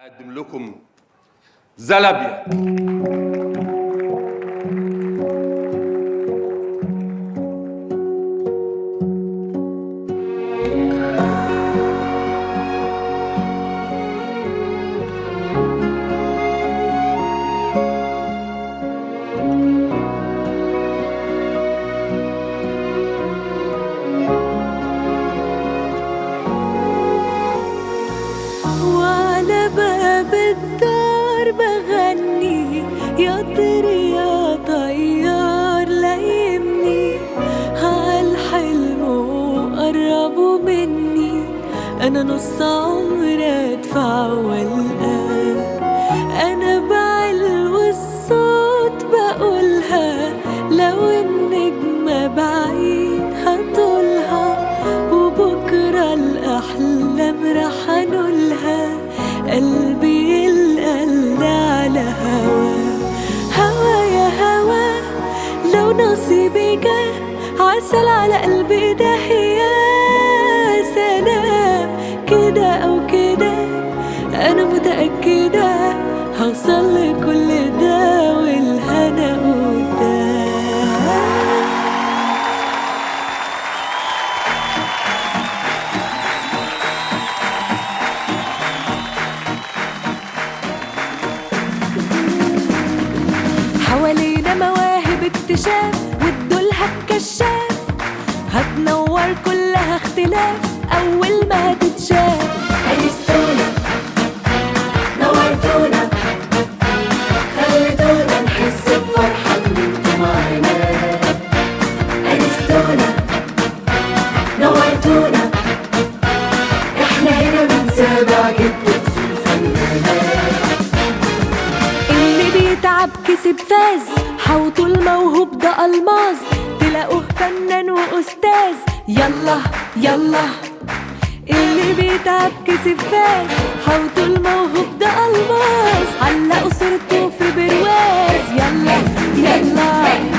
أقدم لكم زلابيا وعلى باب الدار بغني يا طير يا طيار لايمني هالحلم وقربوا مني انا نص عمر ادفع والقى انا بعلو الصوت بقولها لو النجمة بعيد هطولها وبكرة الأحلام رح أنولها قلبي يلقى اللي على هوا هوا يا هوا لو نصيبي جه عسل على قلبي ده يا سلام كده أو كده أنا متأكدة هوصل لكل ده والهنا قدام حوالينا مواهب اكتشاف والدولها بكشاف هتنور كلها اختلاف اول ما هتتشاف أنستونا نورتونا خليتونا نحس بفرحة إن انتوا معانا أنستونا نورتونا احنا هنا من سابع جد أصول فنانات اللي بيتعب كسب فاز حوطوا الموهوب ده الماظ تلاقوه فنان واستاذ يلا يلا اللي بيتعب كسب فاز حوطوا الموهوب ده الماظ علقوا صورته في برواز يلا يلا